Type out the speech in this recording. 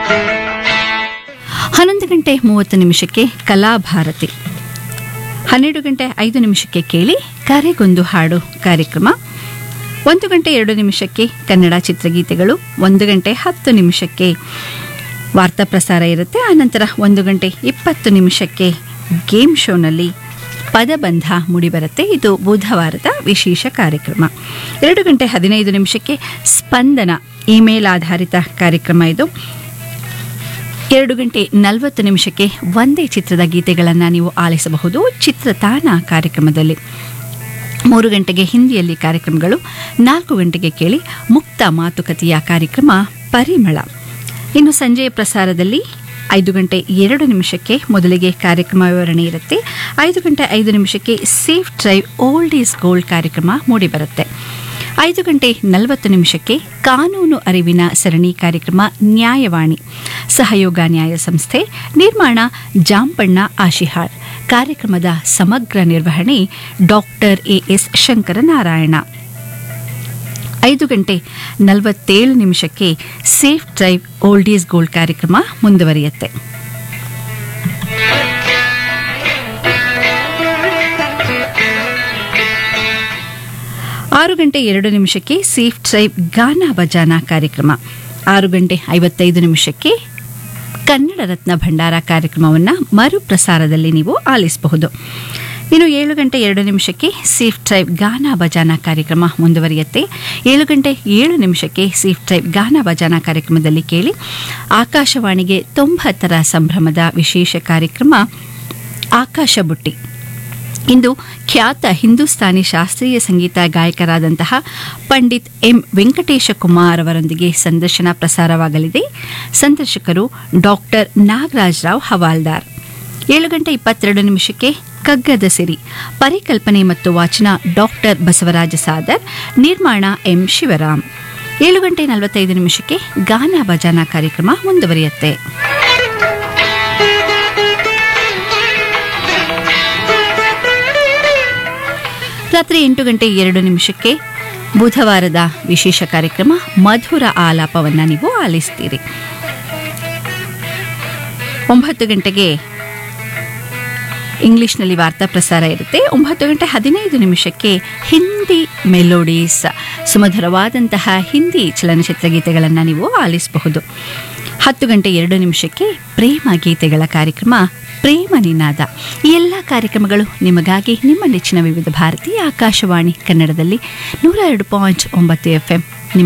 ಹನ್ನೊಂದು ಗಂಟೆ ಮೂವತ್ತು ನಿಮಿಷಕ್ಕೆ ಕಲಾಭಾರತಿ ಹನ್ನೆರಡು ಗಂಟೆ ಐದು ನಿಮಿಷಕ್ಕೆ ಕೇಳಿ ಕರೆಗೊಂದು ಹಾಡು ಕಾರ್ಯಕ್ರಮ ಒಂದು ಗಂಟೆ ಎರಡು ನಿಮಿಷಕ್ಕೆ ಕನ್ನಡ ಚಿತ್ರಗೀತೆಗಳು ಒಂದು ಗಂಟೆ ಹತ್ತು ನಿಮಿಷಕ್ಕೆ ವಾರ್ತಾ ಪ್ರಸಾರ ಇರುತ್ತೆ ಆನಂತರ ಒಂದು ಗಂಟೆ ಇಪ್ಪತ್ತು ನಿಮಿಷಕ್ಕೆ ಗೇಮ್ ಶೋನಲ್ಲಿ ಪದಬಂಧ ಮೂಡಿಬರುತ್ತೆ ಇದು ಬುಧವಾರದ ವಿಶೇಷ ಕಾರ್ಯಕ್ರಮ ಎರಡು ಗಂಟೆ ಹದಿನೈದು ನಿಮಿಷಕ್ಕೆ ಸ್ಪಂದನ ಇಮೇಲ್ ಆಧಾರಿತ ಕಾರ್ಯಕ್ರಮ ಇದು ಎರಡು ಗಂಟೆ ನಲವತ್ತು ನಿಮಿಷಕ್ಕೆ ಒಂದೇ ಚಿತ್ರದ ಗೀತೆಗಳನ್ನು ನೀವು ಆಲಿಸಬಹುದು ಚಿತ್ರತಾಣ ಕಾರ್ಯಕ್ರಮದಲ್ಲಿ ಮೂರು ಗಂಟೆಗೆ ಹಿಂದಿಯಲ್ಲಿ ಕಾರ್ಯಕ್ರಮಗಳು ನಾಲ್ಕು ಗಂಟೆಗೆ ಕೇಳಿ ಮುಕ್ತ ಮಾತುಕತೆಯ ಕಾರ್ಯಕ್ರಮ ಪರಿಮಳ ಇನ್ನು ಸಂಜೆಯ ಪ್ರಸಾರದಲ್ಲಿ ಐದು ಗಂಟೆ ಎರಡು ನಿಮಿಷಕ್ಕೆ ಮೊದಲಿಗೆ ಕಾರ್ಯಕ್ರಮ ವಿವರಣೆ ಇರುತ್ತೆ ಐದು ಗಂಟೆ ಐದು ನಿಮಿಷಕ್ಕೆ safe drive old is gold ಕಾರ್ಯಕ್ರಮ ಮೂಡಿಬರುತ್ತೆ ಐದು ಗಂಟೆ ನಲವತ್ತು ನಿಮಿಷಕ್ಕೆ ಕಾನೂನು ಅರಿವಿನ ಸರಣಿ ಕಾರ್ಯಕ್ರಮ ನ್ಯಾಯವಾಣಿ ಸಹಯೋಗ ನ್ಯಾಯ ಸಂಸ್ಥೆ ನಿರ್ಮಾಣ ಜಾಂಪಣ್ಣ ಆಶಿಹಾಳ್ ಕಾರ್ಯಕ್ರಮದ ಸಮಗ್ರ ನಿರ್ವಹಣೆ ಡಾಕ್ಟರ್ ಎ ಎಸ್ ಶಂಕರನಾರಾಯಣ ಐದು ಗಂಟೆ ನಲವತ್ತೇಳು ನಿಮಿಷಕ್ಕೆ safe drive old is gold ಕಾರ್ಯಕ್ರಮ ಮುಂದುವರಿಯುತ್ತೆ ಆರು ಗಂಟೆ ಎರಡು ನಿಮಿಷಕ್ಕೆ ಸೇಫ್ ಡ್ರೈವ್ ಗಾನ ಭಜಾನ ಕಾರ್ಯಕ್ರಮ ಆರು ಗಂಟೆ ಐವತ್ತೈದು ನಿಮಿಷಕ್ಕೆ ಕನ್ನಡ ರತ್ನ ಭಂಡಾರ ಕಾರ್ಯಕ್ರಮವನ್ನು ಮರುಪ್ರಸಾರದಲ್ಲಿ ನೀವು ಆಲಿಸಬಹುದು ಇನ್ನು ಏಳು ಗಂಟೆ ಎರಡು ನಿಮಿಷಕ್ಕೆ ಸೇಫ್ ಡ್ರೈವ್ ಗಾನ ಭಜಾನ ಕಾರ್ಯಕ್ರಮ ಮುಂದುವರಿಯುತ್ತೆ ಏಳು ಗಂಟೆ ಏಳು ನಿಮಿಷಕ್ಕೆ ಸೇಫ್ ಡ್ರೈವ್ ಗಾನ ಭಜಾನ ಕಾರ್ಯಕ್ರಮದಲ್ಲಿ ಕೇಳಿ ಆಕಾಶವಾಣಿಗೆ ತೊಂಬತ್ತರ ಸಂಭ್ರಮದ ವಿಶೇಷ ಕಾರ್ಯಕ್ರಮ ಆಕಾಶ ಬುಟ್ಟಿ ಇಂದು ಖ್ಯಾತ ಹಿಂದೂಸ್ತಾನಿ ಶಾಸ್ತ್ರೀಯ ಸಂಗೀತ ಗಾಯಕರಾದಂತಹ ಪಂಡಿತ್ ಎಂ ವೆಂಕಟೇಶ ಕುಮಾರ್ ಅವರೊಂದಿಗೆ ಸಂದರ್ಶನ ಪ್ರಸಾರವಾಗಲಿದೆ ಸಂದರ್ಶಕರು ಡಾಕ್ಟರ್ ನಾಗರಾಜ್ ರಾವ್ ಹವಾಲ್ದಾರ್ ಏಳು ಗಂಟೆ ಇಪ್ಪತ್ತೆರಡು ನಿಮಿಷಕ್ಕೆ ಕಗ್ಗದ ಸಿರಿ ಪರಿಕಲ್ಪನೆ ಮತ್ತು ವಾಚನ ಡಾಕ್ಟರ್ ಬಸವರಾಜ ಸಾದರ್ ನಿರ್ಮಾಣ ಎಂ ಶಿವರಾಮ್ ಏಳು ಗಂಟೆ ನಲವತ್ತೈದು ನಿಮಿಷಕ್ಕೆ ಗಾನ ಭಜನಾ ಕಾರ್ಯಕ್ರಮ ಮುಂದುವರಿಯುತ್ತೆ ರಾತ್ರಿ ಎಂಟು ಗಂಟೆ ಎರಡು ನಿಮಿಷಕ್ಕೆ ಬುಧವಾರದ ವಿಶೇಷ ಕಾರ್ಯಕ್ರಮ ಮಧುರ ಆಲಾಪವನ್ನು ನೀವು ಆಲಿಸ್ತೀರಿ ಒಂಬತ್ತು ಗಂಟೆಗೆ ಇಂಗ್ಲಿಷ್ನಲ್ಲಿ ವಾರ್ತಾ ಪ್ರಸಾರ ಇರುತ್ತೆ ಒಂಬತ್ತು ಗಂಟೆ ಹದಿನೈದು ನಿಮಿಷಕ್ಕೆ ಹಿಂದಿ ಮೆಲೋಡೀಸ್ ಸುಮಧುರವಾದಂತಹ ಹಿಂದಿ ಚಲನಚಿತ್ರ ಗೀತೆಗಳನ್ನು ನೀವು ಆಲಿಸಬಹುದು ಹತ್ತು ಗಂಟೆ ಎರಡು ನಿಮಿಷಕ್ಕೆ ಪ್ರೇಮ ಗೀತೆಗಳ ಕಾರ್ಯಕ್ರಮ ಪ್ರೇಮ ನಿನಾದ ಈ ಎಲ್ಲ ಕಾರ್ಯಕ್ರಮಗಳು ನಿಮಗಾಗಿ ನಿಮ್ಮ ನೆಚ್ಚಿನ ವಿವಿಧ ಭಾರತೀಯ ಆಕಾಶವಾಣಿ ಕನ್ನಡದಲ್ಲಿ ನೂರ ಎರಡು ಪಾಯಿಂಟ್ ಒಂಬತ್ತು ಎಫ್ ಎಂ